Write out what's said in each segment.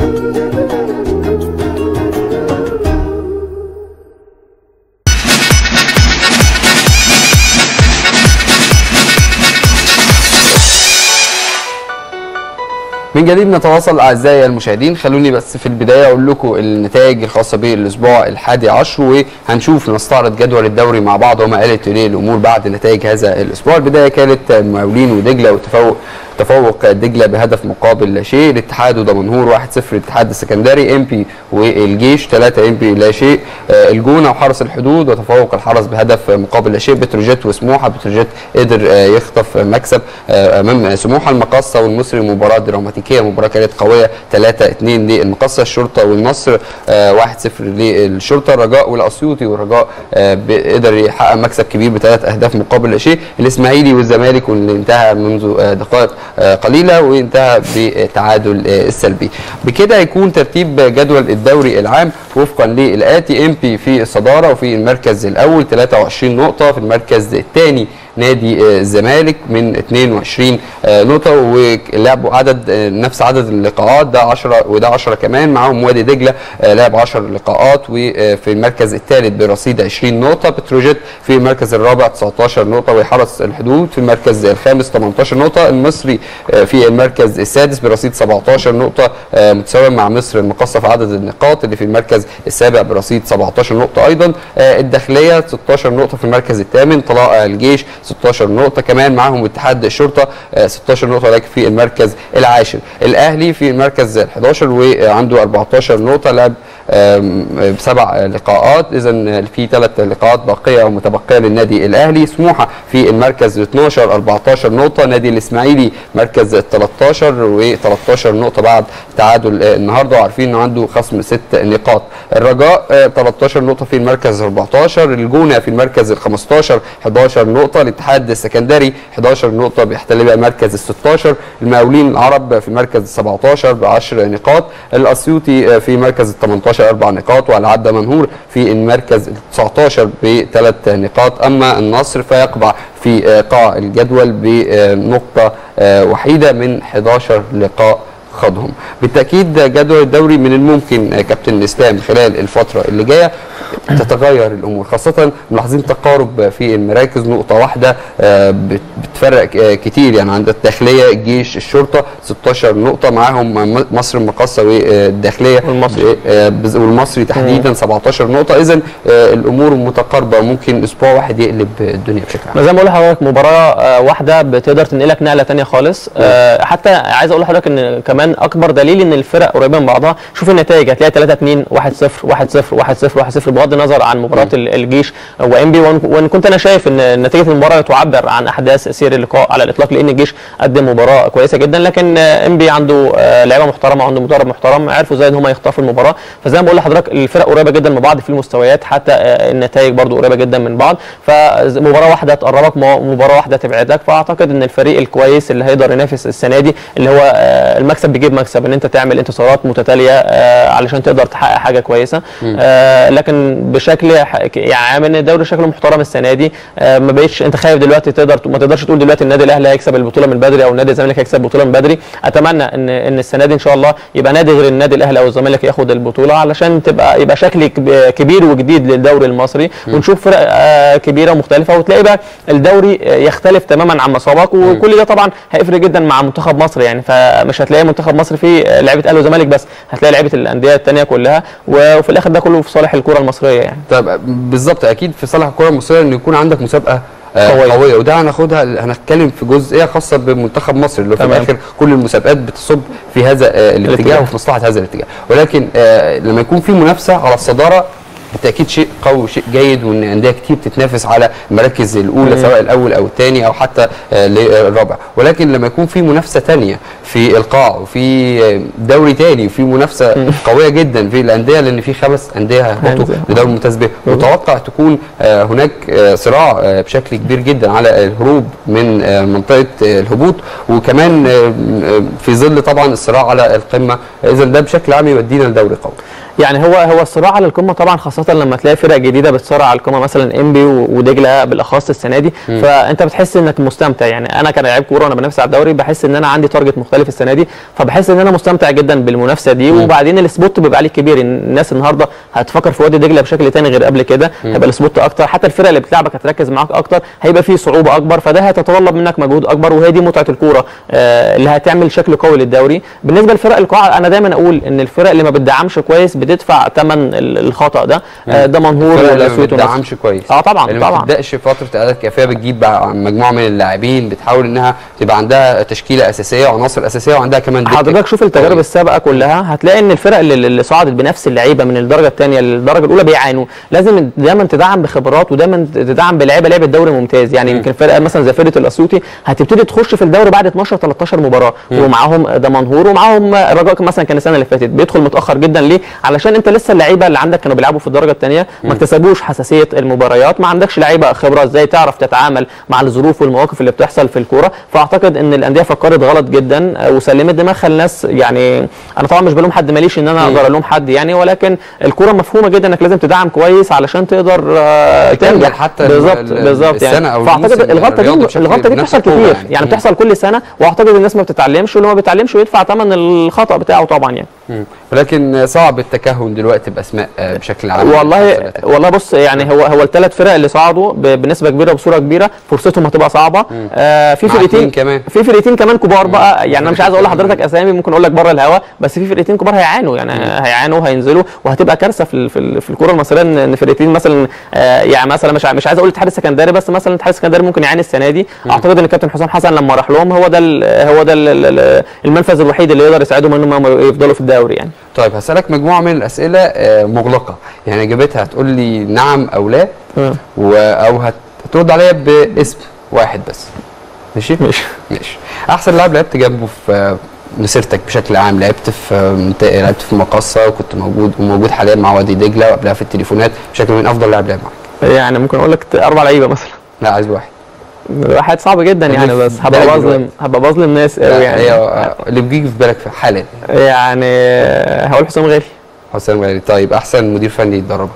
من جديد نتواصل اعزائي المشاهدين خلوني بس في البدايه اقول لكم النتائج الخاصه بالاسبوع الحادي عشر وهنشوف نستعرض جدول الدوري مع بعض وما قالت اليه الامور بعد نتائج هذا الاسبوع البدايه كانت المقاولين ودجله وتفوق تفوق دجله بهدف مقابل لا شيء الاتحاد ودمنهور 1-0 الاتحاد السكندري امبي والجيش 3 امبي لا شيء آه، الجونه وحرس الحدود وتفوق الحرس بهدف مقابل لا شيء بتروجيت وسموحه بتروجيت قدر آه، يخطف مكسب آه، امام سموحه المقصه والمصري مباراه دراماتيكيه مباراه كانت قويه 3 2 للمقصه الشرطه والنصر 1-0 للشرطه الرجاء والاسيوطي والرجاء قدر يحقق مكسب كبير بثلاث اهداف مقابل لا شيء الاسماعيلي والزمالك واللي انتهى منذ دقائق قليله وانتهى بالتعادل السلبي بكده يكون ترتيب جدول الدوري العام وفقا للاتي ام بي في الصداره وفي المركز الاول 23 نقطه في المركز الثاني نادي الزمالك من 22 نقطه ولعبوا عدد نفس عدد اللقاءات ده 10 وده 10 كمان معاهم وادي دجله لعب 10 لقاءات وفي المركز الثالث برصيد 20 نقطه بتروجيت في المركز الرابع 19 نقطه وحرس الحدود في المركز الخامس 18 نقطه المصري في المركز السادس برصيد 17 نقطه متساوي مع مصر المقصه في عدد النقاط اللي في المركز السابع برصيد 17 نقطه ايضا الداخليه 16 نقطه في المركز الثامن طلائع الجيش 16 نقطة كمان معاهم اتحاد الشرطة 16 نقطة ولكن في المركز العاشر الأهلي في المركز ال 11 وعنده 14 نقطة لعب بسبع لقاءات اذا في ثلاث لقاءات باقيه ومتبقيه للنادي الاهلي سموحه في المركز 12 14 نقطه نادي الاسماعيلي مركز 13 و13 نقطه بعد تعادل النهارده وعارفين انه عنده خصم ست نقاط الرجاء 13 نقطه في المركز 14 الجونه في المركز ال 15 11 نقطه الاتحاد السكندري 11 نقطه بيحتل بقى المركز ال 16 المقاولين العرب في المركز 17 ب 10 نقاط الاسيوطي في مركز ال 18 اربع نقاط والعدى منهور في المركز 19 بثلاث نقاط اما النصر فيقبع في قاع الجدول بنقطه وحيده من 11 لقاء خاضهم بالتاكيد جدول الدوري من الممكن كابتن اسلام خلال الفتره اللي جايه تتغير الامور خاصه ملاحظين تقارب في المراكز نقطه واحده بتفرق كتير يعني عند الداخليه الجيش الشرطه 16 نقطه معاهم مصر المقاصه والداخليه والمصري والمصري تحديدا 17 نقطه اذا الامور متقاربه ممكن اسبوع واحد يقلب الدنيا بشكل عام زي ما بقول لحضرتك مباراه واحده بتقدر تنقلك نقله ثانيه خالص حتى عايز اقول لحضرتك ان كمان اكبر دليل ان الفرق قريبه من بعضها شوف النتائج هتلاقي 3 2 1 0 1 0 1 0 1 0 بغض النظر عن مباراه الجيش وانبي وان كنت انا شايف ان نتيجه المباراه تعبر عن احداث سير اللقاء على الاطلاق لان الجيش قدم مباراه كويسه جدا لكن انبي عنده لعيبه محترمه عنده مدرب محترم عرفوا ازاي ان هم يخطفوا المباراه فزي ما بقول لحضرتك الفرق قريبه جدا من بعض في المستويات حتى النتائج برضو قريبه جدا من بعض فمباراه واحده تقربك مباراه واحده تبعدك فاعتقد ان الفريق الكويس اللي هيقدر ينافس السنه دي اللي هو المكسب بيجيب مكسب ان انت تعمل انتصارات متتاليه علشان تقدر تحقق حاجه كويسه لكن بشكل يعني عامل ان الدوري شكله محترم السنه دي ما بقتش انت خايف دلوقتي تقدر ما تقدرش تقول دلوقتي النادي الاهلي هيكسب البطوله من بدري او النادي الزمالك هيكسب البطوله من بدري اتمنى ان ان السنه دي ان شاء الله يبقى نادي غير النادي الاهلي او الزمالك ياخد البطوله علشان تبقى يبقى شكل كبير وجديد للدوري المصري ونشوف فرق كبيره ومختلفه وتلاقي بقى الدوري يختلف تماما عن مسابق وكل ده طبعا هيفرق جدا مع منتخب مصر يعني فمش هتلاقي منتخب مصر فيه لعيبه اهلي وزمالك بس هتلاقي لعيبه الانديه الثانيه كلها وفي الاخر ده كله في صالح الكره المصريه يعني طب بالظبط اكيد في صالح الكره المصريه ان يكون عندك مسابقه قوية. قوية وده هناخدها هنتكلم في جزئيه خاصه بمنتخب مصر اللي في الاخر كل المسابقات بتصب في هذا الاتجاه وفي مصلحه هذا الاتجاه ولكن لما يكون في منافسه على الصداره بالتاكيد شيء قوي وشيء جيد وان انديه كتير بتتنافس على المراكز الاولى مم. سواء الاول او الثاني او حتى الرابع ولكن لما يكون في منافسه ثانيه في القاع وفي دوري ثاني وفي منافسه مم. قويه جدا في الانديه لان في خمس انديه هبطوا لدوري الممتاز به متوقع تكون هناك صراع بشكل كبير جدا على الهروب من منطقه الهبوط وكمان في ظل طبعا الصراع على القمه اذا ده بشكل عام يودينا لدوري قوي يعني هو هو الصراع على القمه طبعا خاصه لما تلاقي فرق جديده بتصارع على القمه مثلا انبي ودجله بالاخص السنه دي فانت بتحس انك مستمتع يعني انا كلاعب كوره وانا بنافس على الدوري بحس ان انا عندي تارجت مختلف السنه دي فبحس ان انا مستمتع جدا بالمنافسه دي وبعدين السبوت بيبقى عليه كبير الناس النهارده هتفكر في وادي دجله بشكل تاني غير قبل كده هيبقى السبوت اكتر حتى الفرق اللي بتلعبك هتركز معاك اكتر هيبقى فيه صعوبه اكبر فده هيتطلب منك مجهود اكبر وهي دي متعه الكوره آه اللي هتعمل شكل قوي للدوري بالنسبه لفرق القاع انا دايما اقول ان الفرق اللي ما بتدعمش كويس بتدفع ثمن الخطا ده آه ده منهور الفرق اللي ما والاسيوط والنصر. بتدعمش كويس اه طبعا اللي ما طبعا بتبداش فتره اعداد كافيه بتجيب بقى مجموعه من اللاعبين بتحاول انها تبقى عندها تشكيله اساسيه وعناصر اساسيه وعندها كمان دكة. حضرتك شوف التجارب قوية. السابقه كلها هتلاقي ان الفرق اللي, اللي صعدت بنفس اللعيبه من الدرجه الثانيه للدرجه الاولى بيعانوا لازم دايما تدعم بخبرات ودايما تدعم بلعيبه لعبه دوري ممتاز يعني يمكن فرقه مثلا زي فرقه الاسيوطي هتبتدي تخش في الدوري بعد 12 13 مباراه ومعاهم دمنهور ومعاهم الرجاء مثلا كان السنه اللي فاتت بيدخل متاخر جدا ليه علشان انت لسه اللعيبه اللي عندك كانوا بيلعبوا في الدرجه الثانيه ما اكتسبوش حساسيه المباريات ما عندكش لعيبه خبره ازاي تعرف تتعامل مع الظروف والمواقف اللي بتحصل في الكوره فاعتقد ان الانديه فكرت غلط جدا آه، وسلمت دماغها لناس يعني انا طبعا مش بلوم حد ماليش ان انا اقدر الوم حد يعني ولكن الكوره مفهومه جدا انك لازم تدعم كويس علشان تقدر آه، تكمل تنجح حتى ال- بالظبط ال- بالظبط السنة يعني أو فاعتقد الموسم الغلطه الرياضي دي بشكل- الغلطه دي بنفس بتحصل القوة كتير يعني. يعني مم. بتحصل كل سنه واعتقد الناس ما بتتعلمش واللي ما بيتعلمش ويدفع ثمن الخطا بتاعه طبعا يعني مم. ولكن صعب التكهن دلوقتي باسماء آه، بشكل عام والله والله بص يعني هو هو الثلاث فرق اللي صعدوا ب- بنسبه كبيره وبصوره كبيره فرصتهم هتبقى صعبه آه في مع فرقتين اتنين كمان. في فرقتين كمان كبار بقى يعني انا مش عايز اقول فرقتين لحضرتك اسامي ممكن اقول لك بره الهوا بس في فرقتين كبار هيعانوا يعني هيعانوا هينزلوا وهتبقى كارثه في ال- في, ال- في الكره المصريه ان إن فرقتين مثلا آه يعني مثلا مش ع- مش عايز اقول الاتحاد السكندري بس مثلا الاتحاد السكندري ممكن يعاني السنه دي اعتقد ان الكابتن حسام حسن لما راح لهم هو ده ال- هو ده ال- ال- المنفذ الوحيد اللي يقدر يساعدهم انهم هم يفضلوا في الدوري يعني طيب هسألك مجموعة من الأسئلة آه، مغلقة يعني إجابتها هتقول لي نعم أو لا تمام. و... أو هت- هترد عليا باسم واحد بس ماشي؟ ماشي ماشي أحسن لاعب لعبت جنبه في آه، مسيرتك بشكل عام لعبت في آه، منت- لعبت في مقصة وكنت موجود وموجود حاليا مع وادي دجلة وقبلها في التليفونات بشكل من أفضل لاعب لعب معاك يعني ممكن اقول لك اربع لعيبه مثلا لا عايز واحد واحد صعب جدا اللي يعني في بس هبقى بالك بظلم دلوقتي. هبقى بظلم ناس قوي لا، يعني هي آه، اللي بيجي في بالك في حالا يعني هقول حسام غالي حسام غالي طيب أحسن مدير فني يدربك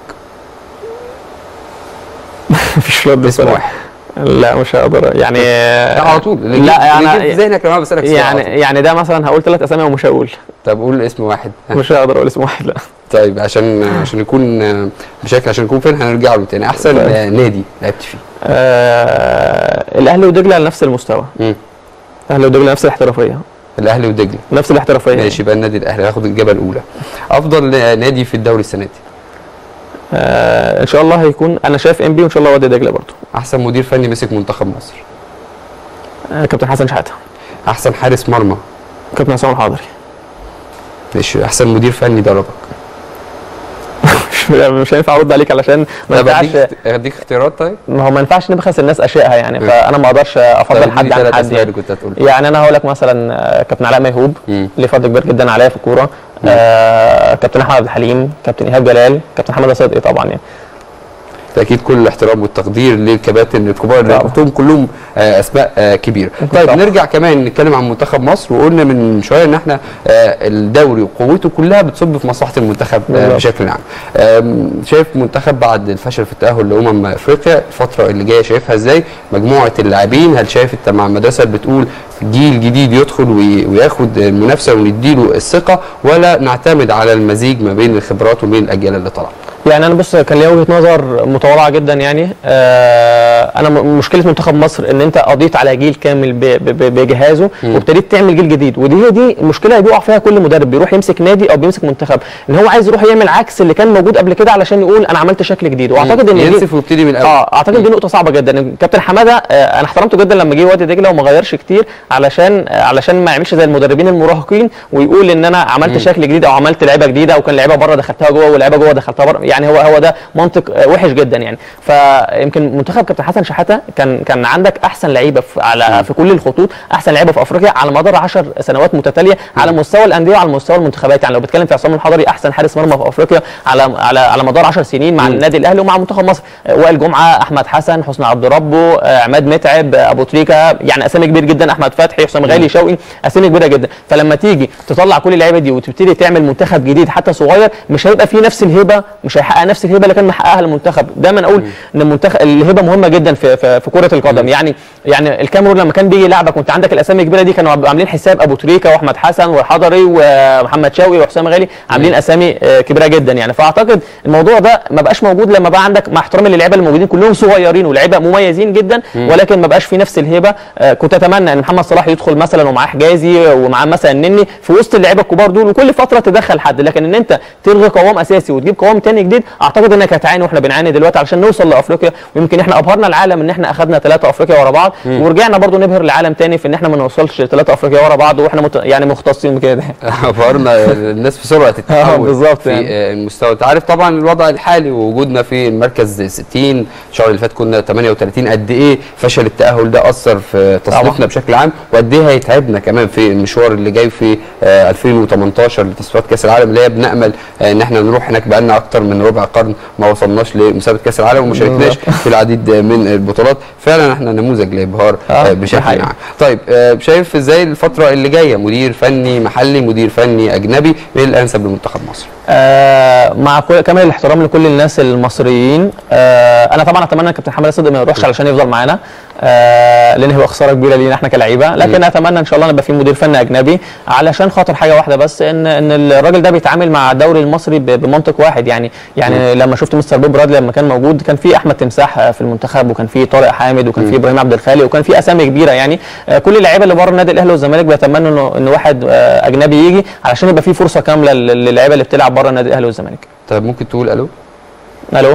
مفيش رد اسم بصراحة. واحد لا مش هقدر يعني لا على طول اللي لا يجي- اللي يجي في انا ذهنك لما أنا بسألك السؤال على يعني يعني ده مثلا هقول ثلاث اسامي ومش هقول طب قول اسم واحد مش هقدر اقول اسم واحد لا طيب عشان عشان يكون آه، بشكل عشان يكون فين هنرجع له تاني احسن طيب. آه، نادي لعبت فيه آه الاهلي ودجله على نفس المستوى مم. الاهلي ودجله نفس الاحترافيه الاهلي ودجله نفس الاحترافيه ماشي يبقى النادي الاهلي هياخد الجبل الاولى افضل آه، نادي في الدوري السنه دي آه ان شاء الله هيكون انا شايف ام بي وان شاء الله وادي دجله برضه احسن مدير فني مسك منتخب مصر آه كابتن حسن شحاته احسن حارس مرمى كابتن عصام الحضري ماشي احسن مدير فني دربك مش مش هينفع ارد عليك علشان ما طب ينفعش اديك اديك اختيارات طيب ما هو ما ينفعش نبخس الناس اشيائها يعني مم. فانا ما اقدرش افضل طب حد اديني عن ثلاث حد اسماء يعني. اللي كنت هتقول يعني انا هقول لك مثلا آه، كابتن علاء ميهوب مم. ليه فضل كبير جدا عليا في الكوره آه كابتن احمد عبد الحليم كابتن ايهاب جلال كابتن حماده صدقي طبعا يعني تاكيد كل الاحترام والتقدير للكباتن الكبار اللي طبعا. قلتهم كلهم آه، اسماء آه، كبيره طيب طبعا. نرجع كمان نتكلم عن منتخب مصر وقلنا من شويه ان احنا آه، الدوري وقوته كلها بتصب في مصلحه المنتخب آه، بالظبط. بشكل عام آم، شايف منتخب بعد الفشل في التاهل لامم افريقيا الفتره اللي جايه شايفها ازاي مجموعه اللاعبين هل شايف انت مع المدرسه اللي بتقول جيل جديد يدخل وي- وياخد المنافسه ونديله الثقه ولا نعتمد على المزيج ما بين الخبرات وبين الاجيال اللي طالعه يعني انا بص كان ليا وجهه نظر متواضعه جدا يعني آه انا م- مشكله منتخب مصر ان انت قضيت على جيل كامل ب- ب- ب- بجهازه وابتديت تعمل جيل جديد ودي هي دي المشكله اللي بيقع فيها كل مدرب بيروح يمسك نادي او بيمسك منتخب ان هو عايز يروح يعمل عكس اللي كان موجود قبل كده علشان يقول انا عملت شكل جديد واعتقد ان دي- ينسف ويبتدي من الاول اه اعتقد دي نقطه صعبه جدا كابتن حماده آه انا احترمته جدا لما جه وادي دجله وما غيرش كتير علشان آه علشان ما يعملش زي المدربين المراهقين ويقول ان انا عملت شكل جديد او عملت لعيبه جديده او كان لعيبه بره دخلتها جوه ولعيبه جوه دخلتها بره يعني هو هو ده منطق آه، وحش جدا يعني فيمكن منتخب كابتن حسن شحاته كان كان عندك احسن لعيبه في على في كل الخطوط احسن لعيبه في افريقيا على مدار 10 سنوات متتاليه على مستوى الانديه وعلى مستوى المنتخبات يعني لو بتكلم في عصام الحضري احسن حارس مرمى في افريقيا على على على مدار 10 سنين مع النادي الاهلي ومع منتخب مصر آه، وائل جمعه احمد حسن حسني عبد ربه آه، عماد متعب آه، ابو تريكه يعني اسامي كبير جدا احمد فتحي حسام غالي شوقي اسامي كبيره جدا فلما تيجي تطلع كل اللعيبه دي وتبتدي تعمل منتخب جديد حتى صغير مش هيبقى فيه نفس الهبه مش هيحقق نفس الهبه اللي كان محققها المنتخب دايما اقول ان المنتخب الهبه مهمه جدا في في, في كره القدم يعني يعني الكاميرون لما كان بيجي يلعبك وانت عندك الاسامي الكبيره دي كانوا عاملين حساب ابو تريكه واحمد حسن والحضري ومحمد شوقي وحسام غالي عاملين اسامي آه، كبيره جدا يعني فاعتقد الموضوع ده ما بقاش موجود لما بقى عندك مع احترامي للعيبه الموجودين كلهم صغيرين ولاعيبه مميزين جدا ولكن ما بقاش في نفس الهبه آه، كنت اتمنى ان محمد صلاح يدخل مثلا ومعاه حجازي ومعاه مثلا النني في وسط اللعيبه الكبار دول وكل فتره تدخل حد لكن ان انت تلغي قوام اساسي وتجيب قوام تاني جديد اعتقد انك هتعاني واحنا بنعاني دلوقتي علشان نوصل لافريقيا ويمكن احنا ابهرنا العالم ان احنا اخذنا ثلاثه افريقيا ورا بعض ورجعنا برضو نبهر العالم تاني في ان احنا ما نوصلش لثلاثه افريقيا ورا بعض واحنا مت... يعني مختصين بكده فقرنا الناس في سرعه التحول بالظبط في يعني. آه، المستوى انت عارف طبعا الوضع الحالي ووجودنا في المركز 60 الشهر اللي فات كنا 38 قد ايه فشل التاهل ده اثر في تصنيفنا طبعا. بشكل عام وقد ايه هيتعبنا كمان في المشوار اللي جاي في آه، 2018 لتصفيات كاس العالم اللي هي بنامل آه، ان احنا نروح هناك بقالنا اكتر من ربع قرن ما وصلناش لمسابقه كاس العالم وما شاركناش في العديد من البطولات فعلا احنا نموذج لابهار آه، آه، ده بشكل حقيقي. عام طيب آه، شايف ازاي الفتره اللي جايه مدير فني محلي مدير فني اجنبي ايه الانسب لمنتخب مصر آه مع كل كامل الاحترام لكل الناس المصريين آه انا طبعا اتمنى ان كابتن حماده صدقي ما يروحش علشان يفضل معانا آه لان هيبقى خساره كبيره لينا احنا كلعيبه لكن اتمنى ان شاء الله نبقى في مدير فني اجنبي علشان خاطر حاجه واحده بس ان ان الراجل ده بيتعامل مع الدوري المصري ب- بمنطق واحد يعني يعني لما شفت مستر بوب برادلي لما كان موجود كان في احمد تمساح آه، في المنتخب وكان في طارق حامد وكان في ابراهيم عبد الخالق وكان في اسامي كبيره يعني آه كل اللعيبه اللي بره النادي الاهلي والزمالك بيتمنوا انه ان واحد آه اجنبي يجي علشان يبقى في فرصه كامله لل- للعيبه اللي بتلعب بره النادي الاهلي والزمالك طيب ممكن تقول الو الو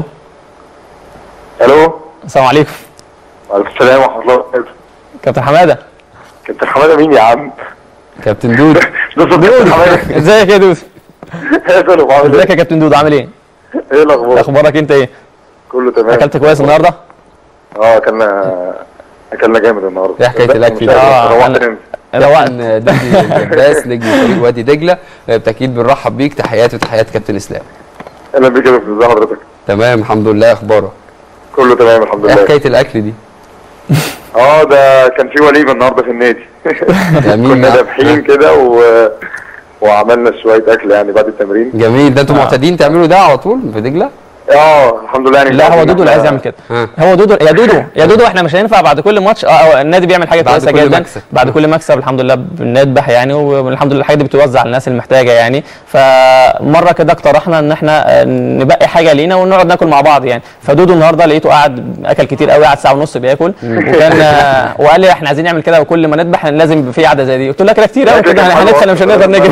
الو السلام عليكم وعليكم السلام ورحمه الله وبركاته كابتن حماده كابتن حماده مين يا عم؟ كابتن دود ده صوت كابتن حماده ازيك يا دود يا سلام عامل ازيك ايه؟ يا كابتن دود عامل ايه ايه الاخبار؟ اخبارك انت ايه كله تمام اكلت كويس النهارده اه اكلنا اكلنا جامد النهارده ايه حكاية الأكل ده؟ آه، روحت أنا- نمت روقت كابتن دودي الجباس نجم فريق وادي دجله آه، بالتاكيد بنرحب بيك تحياتي وتحيات كابتن اسلام اهلا بيك يا دكتور ازي حضرتك؟ تمام الحمد لله اخبارك كله تمام الحمد ايه لله حكايه الاكل دي اه ده كان في وليمه النهارده في النادي جميل كنا نعم. ذابحين كده و... وعملنا شويه اكل يعني بعد التمرين جميل ده انتوا آه. معتادين تعملوا ده على طول في دجله اه الحمد لله يعني لا هو إحنا- دودو اللي عايز يعمل كده ها. هو دودو يا دودو يا دودو احنا مش هينفع بعد كل ماتش اه آه، النادي بيعمل حاجه بعد كويسه كل جدا مكسب. بعد كل مكسب الحمد لله بنذبح يعني والحمد لله الحاجه دي بتوزع على الناس المحتاجه يعني فمره كده اقترحنا ان احنا آه، نبقي حاجه لينا ونقعد ناكل مع بعض يعني فدودو النهارده لقيته قاعد اكل كتير قوي قعد ساعه ونص بياكل وكان آه، وقال لي احنا عايزين نعمل كده وكل ما نذبح لازم يبقى في قعده زي دي قلت له لا كده كتير قوي كده هندخل مش هنقدر نجري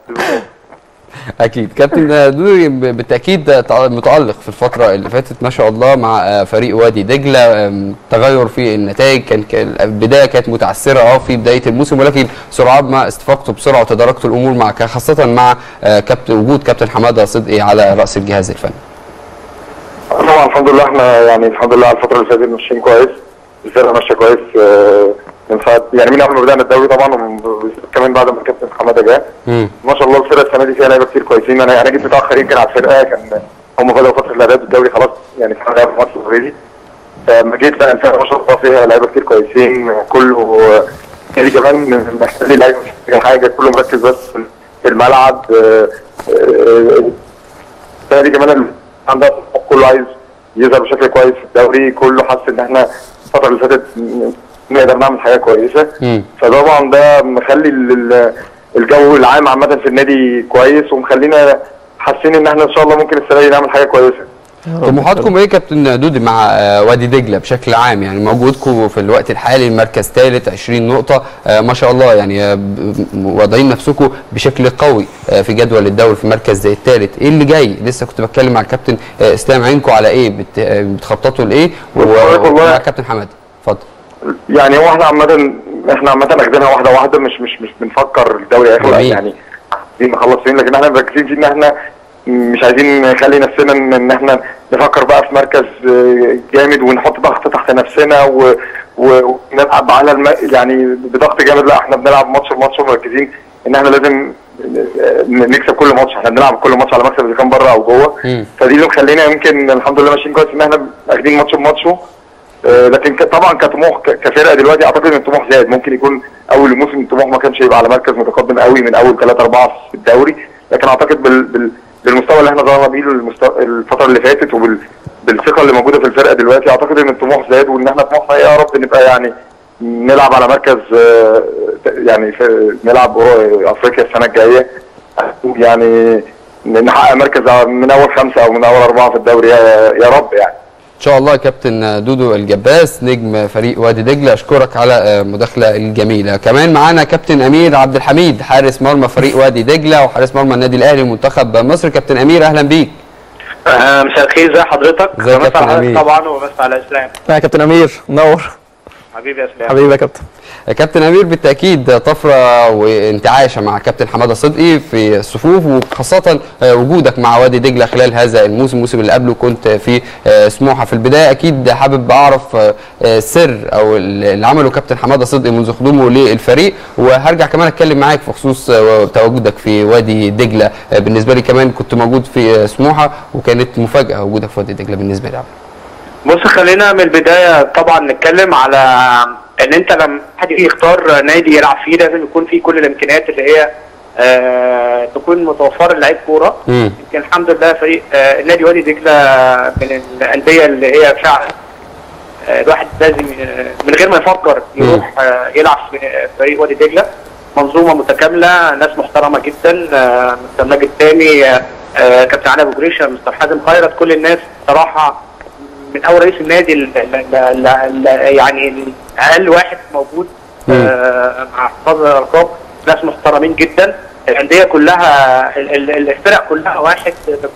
اكيد كابتن دودي ب- بالتاكيد تع- متالق في الفتره اللي فاتت ما شاء الله مع آه، فريق وادي دجله آم، تغير في النتائج كان كان البدايه كانت متعثره اه في بدايه الموسم ولكن سرعان ما استفقتوا بسرعه وتداركتوا الامور مع خاصه مع آه، كابتن وجود كابتن حماده صدقي على راس الجهاز الفني طبعا الحمد لله احنا يعني الحمد لله على الفتره اللي فاتت ماشيين كويس الفرقه ماشيه كويس آه، من ساعه يعني من قبل ما بدانا الدوري طبعا وكمان بعد ما الكابتن حماده جه مم. ما شاء الله الفرقه السنه دي فيها لعيبه كتير كويسين انا انا جيت متاخر يمكن على الفرقه كان هم بداوا فتره الاعداد الدوري خلاص يعني كان لعبوا ماتش اوريدي فلما جيت بقى الفرقه ما شاء الله فيها لعيبه كتير كويسين كله يعني كمان محتاج لعيبه مش محتاج حاجه كله مركز بس في الملعب آه، آه، السنه دي كمان عندها كله عايز يظهر بشكل كويس في الدوري كله حس ان احنا الفتره اللي فاتت نقدر نعمل حاجه كويسه مم. فطبعا ده مخلي ال- ال- الجو العام عامه في النادي كويس ومخلينا حاسين ان احنا ان شاء الله ممكن السنه دي نعمل حاجه كويسه طموحاتكم ايه كابتن دودي مع آه، وادي دجله بشكل عام يعني موجودكم في الوقت الحالي المركز ثالث 20 نقطه آه، ما شاء الله يعني آه، ب- واضعين نفسكم بشكل قوي آه، في جدول الدوري في مركز زي الثالث ايه اللي جاي لسه كنت بتكلم مع الكابتن آه، اسلام عينكم على ايه بت- آه، بتخططوا لايه و- والله- ومع الكابتن حماده اتفضل يعني هو احنا عامه احنا عامه اخدينها واحده واحده مش مش مش بنفكر الدوري هيخلص جميل. يعني عايزين نخلص فين لكن احنا مركزين في ان احنا مش عايزين نخلي نفسنا ان إن احنا نفكر بقى في مركز آه، جامد ونحط ضغط تحت نفسنا و- و- ونلعب على الم... يعني بضغط جامد لا احنا بنلعب ماتش بماتش ومركزين ان احنا لازم آه، نكسب كل ماتش احنا بنلعب كل ماتش على مكسب اذا كان بره او جوه مم. فدي اللي مخلينا يمكن الحمد لله ماشيين كويس ان احنا واخدين ماتش بماتشه آه، لكن ك- طبعا كطموح ك- كفرقه دلوقتي اعتقد ان الطموح زاد ممكن يكون اول الموسم الطموح ما كانش يبقى على مركز متقدم قوي من اول ثلاثة أربعة في الدوري لكن اعتقد بال... بال... بالمستوى اللي احنا ظهرنا بيه المستوى الفتره اللي فاتت وبال بالثقه اللي موجوده في الفرقه دلوقتي اعتقد ان الطموح زاد وان احنا طموحنا يا رب نبقى يعني نلعب على مركز آه، يعني في نلعب أورو- افريقيا السنه الجايه يعني نحقق مركز من اول خمسه او من اول اربعه في الدوري يا, يا رب يعني ان شاء الله كابتن دودو الجباس نجم فريق وادي دجله اشكرك على المداخله الجميله كمان معانا كابتن امير عبد الحميد حارس مرمى فريق وادي دجله وحارس مرمى النادي الاهلي ومنتخب مصر كابتن امير اهلا بيك آه، مساء الخير ازي حضرتك؟ ازيك يا بمسي كابتن على أمير؟ حضرتك طبعا وبمسي على اسلام يا كابتن امير منور حبيبي يا اسلام حبيبي يا كابتن كابتن امير بالتاكيد طفره وانتعاشه مع كابتن حماده صدقي في الصفوف وخاصه وجودك مع وادي دجله خلال هذا الموسم الموسم اللي قبله كنت في سموحه في البدايه اكيد حابب اعرف سر او اللي عمله كابتن حماده صدقي منذ قدومه للفريق وهرجع كمان اتكلم معاك في خصوص تواجدك في وادي دجله بالنسبه لي كمان كنت موجود في سموحه وكانت مفاجاه وجودك في وادي دجله بالنسبه لي بص خلينا من البدايه طبعا نتكلم على ان انت لما حد يجي يختار نادي يلعب فيه لازم يكون فيه كل الامكانيات اللي هي آه تكون متوفره للعيب كوره مم. يمكن الحمد لله فريق آه النادي وادي دجله من الانديه اللي هي فعلا آه الواحد لازم آه من غير ما يفكر يروح آه يلعب في فريق وادي دجله منظومه متكامله ناس محترمه جدا آه مستر ماجد سامي آه آه كابتن علي ابو جريشه مستر حازم خيرت كل الناس صراحه من اول رئيس النادي ل- ل- ل- ل- يعني اقل واحد موجود آه مع حفاظ الالقاب ناس محترمين جدا الانديه كلها ال- ال- الفرق كلها واحد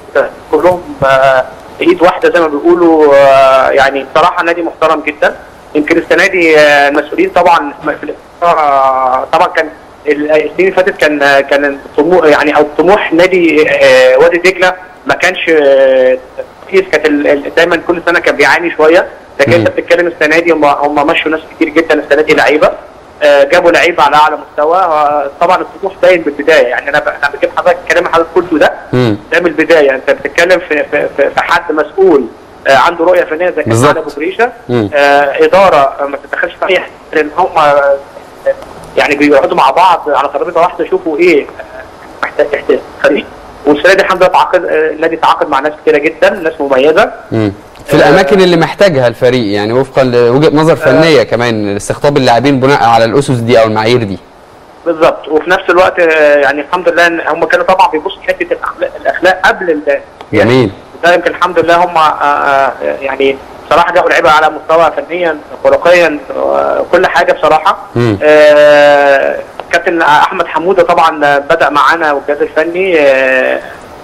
كلهم آه ايد واحده زي ما بيقولوا آه يعني بصراحه نادي محترم جدا يمكن السنه دي آه، المسؤولين طبعا في الإدارة، آه، طبعا كان ال- السنين اللي فاتت كان كان الطموح يعني او طموح نادي آه، وادي دجله ما كانش آه، كويس كانت ال- ال- دايما كل سنه كان بيعاني شويه لكن انت بتتكلم السنه دي هم هم مشوا ناس كتير جدا السنه دي لعيبه آه، جابوا لعيبه على اعلى مستوى آه، طبعا الطموح باين بالبدايه يعني انا ب- انا بجيب حضرتك الكلام اللي حضرتك قلته ده مم. ده من البدايه انت بتتكلم في في, في, في حد مسؤول آه، عنده رؤيه فنيه زي بالظبط. كابتن ابو جريشه مم. آه اداره آه، ما تتدخلش في اي حاجه لان هم آه، يعني بيقعدوا مع بعض على ترابيزه واحده يشوفوا ايه آه، محتاج يحتاج فريق والسنه دي الحمد لله تعاقد آه، النادي تعاقد مع ناس كتيره جدا ناس مميزه مم. في الاماكن اللي محتاجها الفريق يعني وفقا لوجهه نظر فنيه كمان استقطاب اللاعبين بناء على الاسس دي او المعايير دي بالظبط وفي نفس الوقت آه، يعني الحمد لله إن هم كانوا طبعا بيبصوا حته الاخلاق الاخلاق قبل ال- جميل ده يمكن الحمد لله هم آه، آه، يعني بصراحه جابوا لعيبه على مستوى فنيا خلقيا آه، كل حاجه بصراحه مم. آه، كابتن احمد حموده طبعا بدا معانا والجهاز الفني آه،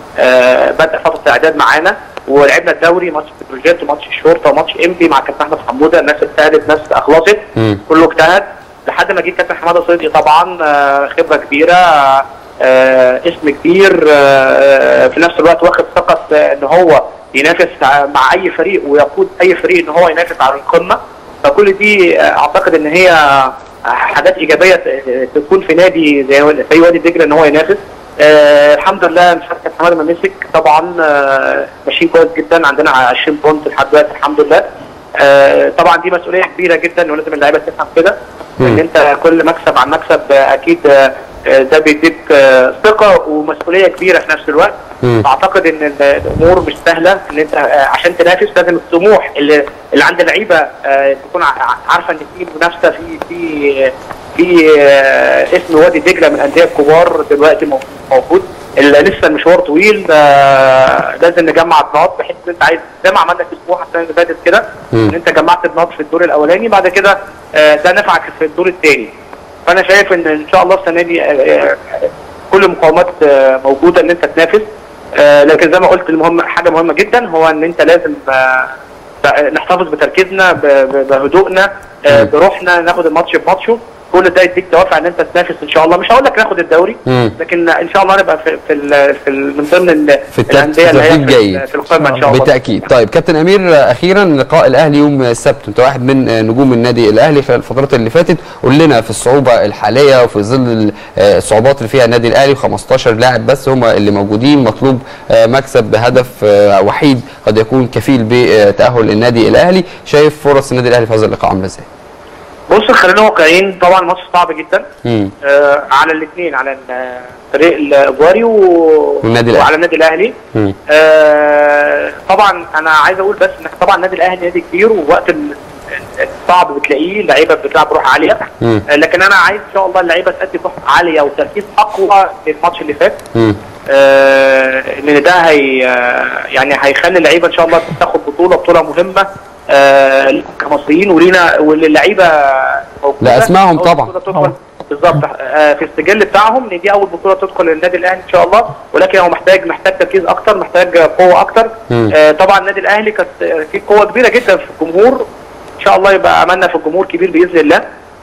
آه، بدا فتره اعداد معانا ولعبنا الدوري ماتش بتروجيت وماتش الشرطه وماتش انبي مع كابتن احمد حموده الناس اجتهدت ناس اخلصت مم. كله اجتهد لحد ما جه كابتن حماده صدقي طبعا آه، خبره كبيره آه، آه، اسم كبير آه، في نفس الوقت واخد ثقه آه، ان هو ينافس ع- مع اي فريق ويقود اي فريق ان هو ينافس على القمه فكل دي آه، اعتقد ان هي آه، حاجات ايجابيه ت- تكون في نادي زي زي وادي دجله ان هو ينافس آه الحمد لله مش عارف كابتن حماده ما مسك طبعا آه ماشيين كويس جدا عندنا 20 بونت لحد دلوقتي الحمد لله آه طبعا دي مسؤوليه كبيره جدا ولازم اللعيبه تفهم كده ان انت كل مكسب عن مكسب آه، اكيد آه، آه، ده بيديك آه، ثقه ومسؤوليه كبيره في نفس الوقت مم. اعتقد ان ال- الامور مش سهله ان انت آه، عشان تنافس لازم الطموح اللي اللي عند اللعيبه آه، تكون ع- عارفه ان في منافسه في في في آه، اسم وادي دجله من الانديه الكبار دلوقتي مو- موجود اللي لسه المشوار طويل آه، لازم نجمع النقاط بحيث ان انت عايز زي ما عملنا في اسبوع السنه اللي فاتت كده مم. ان انت جمعت النقاط في الدور الاولاني بعد كده آه، ده نفعك في الدور الثاني فانا شايف ان ان شاء الله السنه دي آه، آه، كل المقاومات آه، موجوده ان انت تنافس آه، لكن زي ما قلت المهم حاجه مهمه جدا هو ان انت لازم آه، ب- نحتفظ بتركيزنا ب- ب- بهدوءنا آه، مم. بروحنا ناخد الماتش بماتشه كل ده يديك دوافع ان انت تنافس ان شاء الله مش هقول لك ناخد الدوري مم. لكن ان شاء الله نبقى في في, ال- في ال- من ضمن ال- في الترتيب- الانديه اللي هي ترتيب في, جيد. ال- في القمه ان شاء الله بالتاكيد طيب كابتن امير آه، اخيرا لقاء الاهلي يوم السبت انت واحد من آه، نجوم النادي الاهلي خلال الفترات اللي فاتت قول لنا في الصعوبه الحاليه وفي ظل ال- آه، الصعوبات اللي فيها النادي الاهلي 15 لاعب بس هم اللي موجودين مطلوب آه، مكسب بهدف آه، وحيد قد يكون كفيل بتاهل النادي الاهلي شايف فرص النادي الاهلي في هذا اللقاء عامله ازاي؟ بص خلينا واقعيين طبعا ماتش صعب جدا مم. آه على الاثنين على ال- فريق الاجواري و... والنادي الأهلي. وعلى النادي الاهلي مم. آه طبعا انا عايز اقول بس ان طبعا النادي الاهلي نادي كبير ووقت ال- الصعب بتلاقيه اللعيبه بتلعب روح عاليه مم. آه لكن انا عايز ان شاء الله اللعيبه تأدي روح عاليه وتركيز اقوى من الماتش اللي فات مم. آه، لان ده هي آه، يعني هيخلي اللعيبه ان شاء الله تاخد بطوله بطوله مهمه آه، ليكم كمصريين ولينا وللعيبه موجودة. لا، أسمائهم أول طبعا. بطولة تدخل بالظبط آه، في السجل بتاعهم ان دي اول بطوله تدخل للنادي الاهلي ان شاء الله ولكن هو محتاج محتاج تركيز اكتر محتاج قوه اكتر مم. آه، طبعا النادي الاهلي كانت آه، في قوه كبيره جدا في الجمهور ان شاء الله يبقى املنا في الجمهور كبير باذن الله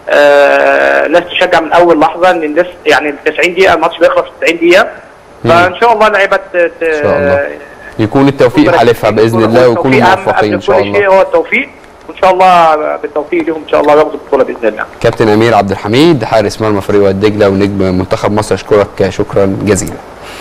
آه، الناس تشجع من اول لحظه ان الناس يعني 90 دقيقه الماتش بيخلص في 90 دقيقه فان شاء الله اللعيبه ت- ت- إن شاء الله. يكون التوفيق حالفها باذن الله ويكونوا والتوفيق أهم موفقين ان قبل شاء كل شيء الله هو التوفيق وان شاء الله بالتوفيق ليهم ان شاء الله ياخدوا البطوله باذن الله كابتن امير عبد الحميد حارس مرمى فريق واد دجله ونجم منتخب مصر اشكرك شكرا جزيلا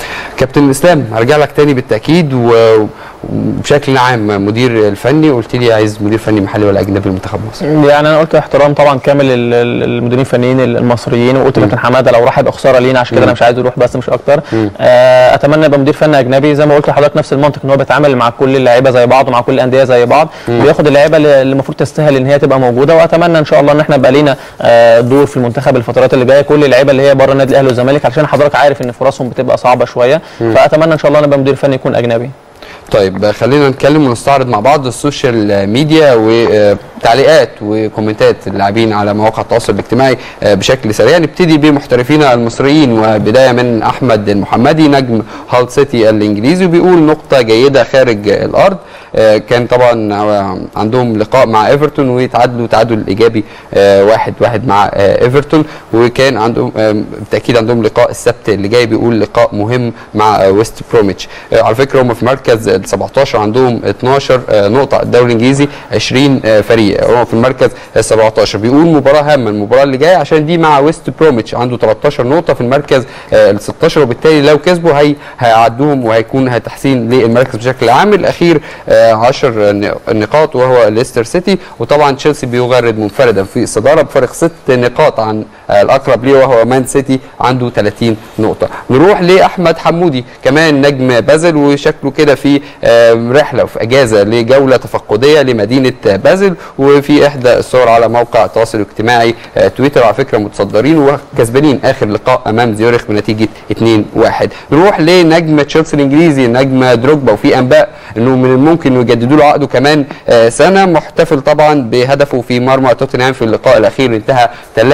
كابتن اسلام هرجع لك تاني بالتاكيد و- وبشكل عام مدير الفني قلت لي عايز مدير فني محلي ولا اجنبي لمنتخب مصر يعني انا قلت احترام طبعا كامل ال- ال- المديرين الفنيين المصريين وقلت كابتن حماده لو راح يبقى خساره لينا عشان كده انا مش عايز يروح بس مش اكتر آه، اتمنى يبقى مدير فني اجنبي زي ما قلت لحضرتك نفس المنطق ان هو بيتعامل مع كل اللعيبه زي بعض ومع كل الانديه زي بعض وياخد اللعيبه اللي اللي المفروض تستاهل ان هي تبقى موجوده واتمنى ان شاء الله ان احنا يبقى لينا آه، دور في المنتخب الفترات اللي جايه كل اللعيبه اللي هي بره النادي الاهلي والزمالك علشان حضرتك عارف ان فرصهم بتبقى صعبه شويه فاتمنى ان شاء الله نبقى مدير فني يكون اجنبي طيب خلينا نتكلم ونستعرض مع بعض السوشيال ميديا وتعليقات وكومنتات اللاعبين على مواقع التواصل الاجتماعي آه، بشكل سريع نبتدي بمحترفينا المصريين وبدايه من احمد المحمدي نجم هال سيتي الانجليزي وبيقول نقطه جيده خارج الارض آه، كان طبعا آه، عندهم لقاء مع ايفرتون ويتعادلوا تعادل ايجابي آه، واحد واحد مع آه، ايفرتون وكان عندهم آه، بالتاكيد عندهم لقاء السبت اللي جاي بيقول لقاء مهم مع آه، ويست بروميتش آه، على فكره هم في مركز ال 17 عندهم 12 آه، نقطه الدوري الانجليزي 20 آه، فريق هم في المركز ال 17 بيقول مباراه هامه المباراه اللي جايه عشان دي مع ويست بروميتش عنده 13 نقطه في المركز آه، ال 16 وبالتالي لو كسبوا هي هيعدوهم وهيكون تحسين للمركز بشكل عام الاخير 10 نقاط وهو ليستر سيتي وطبعا تشيلسي بيغرد منفردا في الصداره بفارق ست نقاط عن آه، الاقرب ليه وهو مان سيتي عنده 30 نقطه نروح لاحمد حمودي كمان نجم بازل وشكله كده في آه، رحله وفي اجازه لجوله تفقديه لمدينه بازل وفي احدى الصور على موقع التواصل الاجتماعي آه، تويتر على فكره متصدرين وكسبانين اخر لقاء امام زيورخ بنتيجه 2-1 نروح لنجم تشيلسي الانجليزي نجم دروجبا وفي انباء انه من الممكن انه يجددوا له عقده كمان آه، سنه محتفل طبعا بهدفه في مرمى توتنهام في اللقاء الاخير انتهى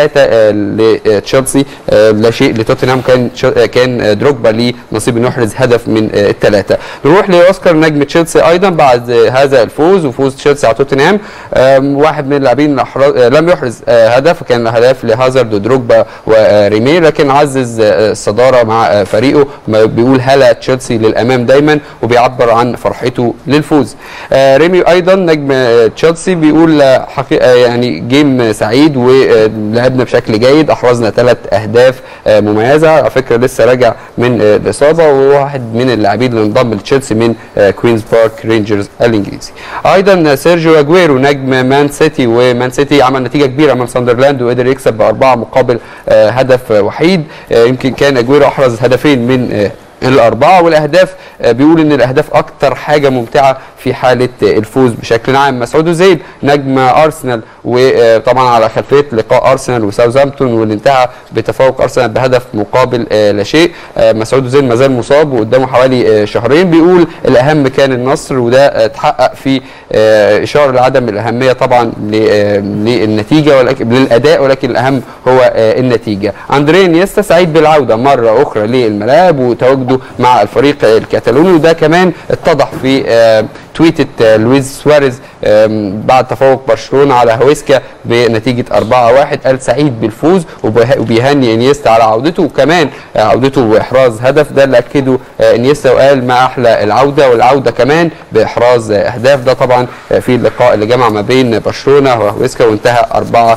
3 لتشيلسي آه، لا شيء لتوتنهام كان تش- آه، كان آه، دروجبا ليه نصيب انه يحرز هدف من آه، الثلاثه نروح لاوسكار نجم تشيلسي ايضا بعد آه، هذا الفوز وفوز تشيلسي على توتنهام آم، واحد من اللاعبين اللي أحرز- آه، لم يحرز آه، هدف كان هدف لهازارد ودروجبا وريمي لكن عزز آه، الصداره مع آه، فريقه ما بيقول هلا تشيلسي للامام دايما وبيعبر عن فرحته للفوز آه، ريمي ايضا نجم آه، تشيلسي بيقول آه، حقيقه يعني جيم سعيد ولعبنا بشكل جيد احرزنا ثلاث اهداف آه، مميزه على فكره لسه راجع من آه، الاصابه وواحد من اللاعبين اللي انضم لتشيلسي من آه، كوينز بارك رينجرز الانجليزي ايضا سيرجيو اجويرو نجم مان سيتي ومان سيتي عمل نتيجه كبيره امام ساندرلاند وقدر يكسب باربعه مقابل آه، هدف آه، وحيد آه، يمكن كان اجويرو احرز هدفين من آه، الأربعة والأهداف آه، بيقول إن الأهداف أكتر حاجة ممتعة في حالة آه، الفوز بشكل عام مسعود زيد نجم أرسنال وطبعا على خلفية لقاء أرسنال وساوثهامبتون واللي انتهى بتفوق أرسنال بهدف مقابل آه، لا شيء آه، مسعود زيد مازال مصاب وقدامه حوالي آه، شهرين بيقول الأهم كان النصر وده آه، اتحقق في آه، إشارة لعدم الأهمية طبعا ل- آه، للنتيجة ولكن للأداء ولكن الأهم هو آه، النتيجة أندريه نيستا سعيد بالعودة مرة أخرى للملاعب وتواجده مع الفريق الكتالوني وده كمان اتضح في آه، تويتة آه، لويس سواريز آم، بعد تفوق برشلونه على هويسكا بنتيجه 4-1 قال سعيد بالفوز وبيه- وبيهني انيستا على عودته وكمان آه، عودته باحراز هدف ده اللي اكده آه، انيستا وقال ما احلى العوده والعوده كمان باحراز آه، اهداف ده طبعا آه، في اللقاء اللي جمع ما بين برشلونه وهويسكا وانتهى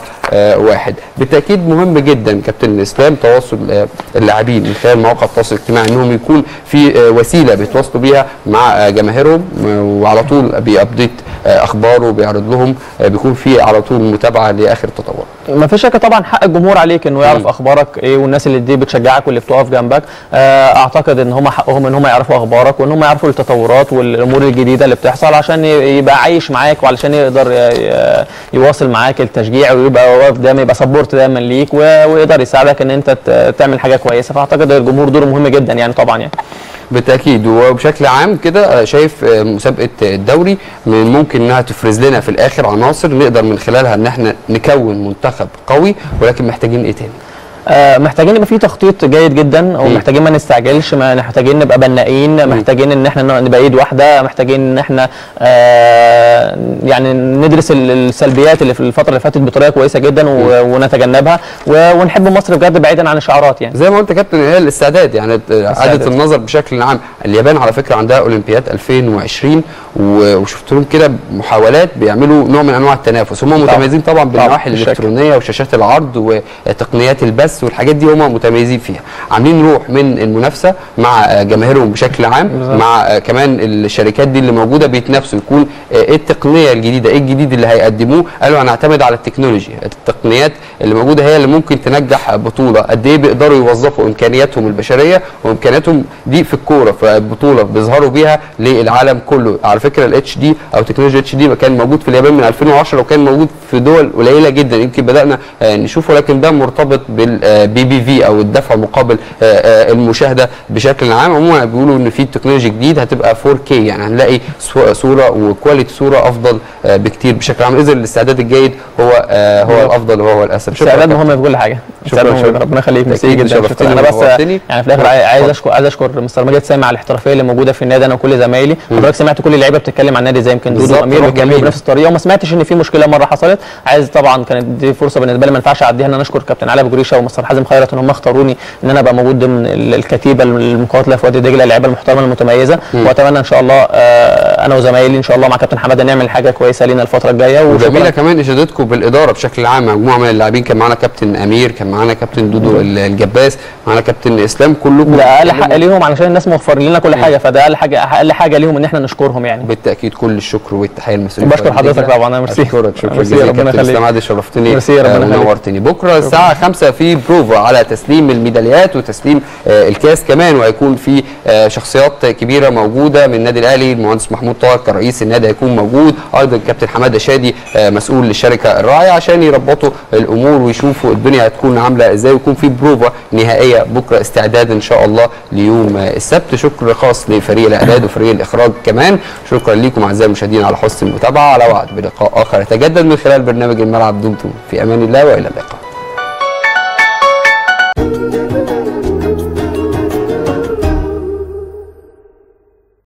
4-1 بالتاكيد مهم جدا كابتن اسلام تواصل آه، اللاعبين من خلال مواقع التواصل الاجتماعي انهم يكون في آه، وسيله بيتواصلوا بيها مع آه، جماهيرهم آه، وعلى طول بيابديت آه، اخباره وبيعرض لهم آه، بيكون في على طول متابعه لاخر التطورات ما فيش شك طبعا حق الجمهور عليك انه يعرف مم. اخبارك ايه والناس اللي دي بتشجعك واللي بتقف جنبك آه، اعتقد ان هم حقهم ان هم يعرفوا اخبارك وان هم يعرفوا التطورات والامور الجديده اللي بتحصل عشان ي- يبقى عايش معاك وعلشان يقدر ي- ي- يواصل معاك التشجيع ويبقى واقف دايما يبقى سبورت دايما ليك و- ويقدر يساعدك ان انت ت- تعمل حاجه كويسه فاعتقد الجمهور دوره مهم جدا يعني طبعا يعني بالتاكيد وبشكل عام كده آه، شايف آه، مسابقه الدوري من ممكن انها تفرز لنا في الاخر عناصر نقدر من خلالها ان احنا نكون منتخب قوي ولكن محتاجين ايه تاني؟ آه، محتاجين يبقى في تخطيط جيد جدا ومحتاجين ما نستعجلش ما محتاجين نبقى بنائين محتاجين ان احنا نبقى ايد واحده محتاجين ان احنا آه، يعني ندرس ال- السلبيات اللي في الفتره اللي فاتت بطريقه كويسه جدا و- ونتجنبها و- ونحب مصر بجد بعيدا عن الشعارات يعني زي ما قلت يا كابتن هي الاستعداد يعني اعاده النظر بشكل عام اليابان على فكره عندها اولمبياد 2020 و- وشفت لهم كده محاولات بيعملوا نوع من انواع التنافس هم متميزين طبعا بالنواحي بالشكل. الالكترونيه وشاشات العرض وتقنيات البث والحاجات دي هم متميزين فيها عاملين روح من المنافسه مع جماهيرهم بشكل عام بالظبط. مع كمان الشركات دي اللي موجوده بيتنافسوا يكون ايه التقنيه الجديده ايه الجديد اللي هيقدموه قالوا هنعتمد على التكنولوجيا التقنيات اللي موجوده هي اللي ممكن تنجح بطوله قد ايه بيقدروا يوظفوا امكانياتهم البشريه وامكانياتهم دي في الكوره فبطوله بيظهروا بيها للعالم كله على فكره الاتش دي او تكنولوجيا اتش دي كان موجود في اليابان من 2010 وكان موجود في دول قليله جدا يمكن بدانا آه، نشوفه لكن ده مرتبط بالبي بي في او الدفع مقابل آه، آه، المشاهده بشكل عام عموما بيقولوا ان في تكنولوجيا جديد هتبقى 4K يعني هنلاقي سو- صوره وكواليتي صوره افضل آه، بكتير بشكل عام اذا الاستعداد الجيد هو آه، هو الافضل وهو الاسهل استعداد كابتن. مهم في كل حاجه شكراً، استعداد مهم شكراً. جداً. ربنا يخليك ميرسي أكيد جدا شرفتني شكراً. انا بس ونورتني. يعني في الاخر اتفضل. عاي- عايز اشكر عايز اشكر مستر مجد سامي على الاحترافيه اللي موجوده في النادي انا وكل زمايلي حضرتك سمعت كل اللعيبه بتتكلم عن النادي زي يمكن دودو بالظبط، وامير روح بيتكلموا جميلة. بنفس الطريقه وما سمعتش ان في مشكله مره حصلت عايز طبعا كانت دي فرصه بالنسبه لي ما ينفعش اعديها ان انا اشكر كابتن علي ابو جريشه ومستر حازم خيرت ان هم اختاروني ان انا ابقى موجود ضمن ال- الكتيبه المقاتله في وادي دجله اللعيبه المحترمه المتميزه واتمنى ان شاء الله آه، انا وزمايلي ان شاء الله مع كابتن حماده نعمل حاجه كويسه لينا الفتره الجايه وجميله وشكراً. كمان اشادتكم بالاداره بشكل عام مجموعه من اللاعبين كان معانا كابتن امير كان معانا كابتن دودو ال- الجباس معانا كابتن اسلام كلكم ده اقل حق بتتكلموا ليهم علشان الناس موفرين لنا كل حاجه فده اقل حاجه اقل حاجه ليهم ان احنا نشكرهم يعني بالتاكيد كل الشكر والتحيه المسؤولين بشكر حضرتك طبعا، أنا ميرسي. اشكرك شكرا ميرسي، جزيلا ربنا كابتن يخليك. اسلام عادل شرفتني ميرسي، ربنا آه، يخليك. ونورتني بكره الساعه 5 في بروفا على تسليم الميداليات وتسليم آه، الكاس كمان وهيكون في آه، شخصيات كبيره موجوده من النادي الاهلي المهندس محمود طاهر كرئيس النادي هيكون موجود ايضا كابتن حماده شادي آه، مسؤول للشركه الراعيه عشان يربطوا الامور ويشوفوا الدنيا هتكون عامله ازاي ويكون في بروفا نهائيه بكره استعداد ان شاء الله ليوم آه، السبت شكر خاص لفريق الاعداد وفريق الاخراج كمان شكرا لكم اعزائي المشاهدين على حسن المتابعه على وعد بلقاء اخر يتجدد من خلال برنامج الملعب دمتم في امان الله والى اللقاء